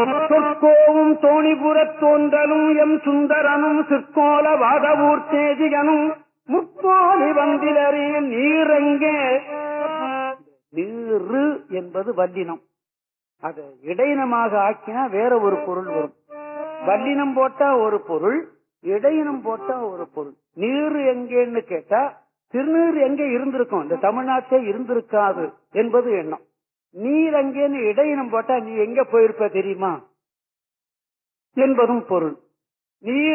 சொற்கோவும் தோணிபுரத் தோன்றலும் M சுந்தரனும் சிற்கோல Vadavur தேதிகனும் முற்கோலி வந்திலறி நீரெங்கே நீரு என்பது வல்லினம் அது இடையினமாக ஆக்கினா வேற ஒரு பொருள் வரும் வல்லினம் போட்டா ஒரு பொருள் இடையினம் போட்டா ஒரு பொருள் நீர் எங்கேன்னு கேட்டா திருநீர் எங்க இருந்திருக்கும் இந்த தமிழ்நாட்டே இருந்திருக்காது என்பது எண்ணம் நீர் அங்கேன்னு இடையினம் போட்டா நீ எங்க போயிருப்ப தெரியுமா என்பதும் பொருள் நீர்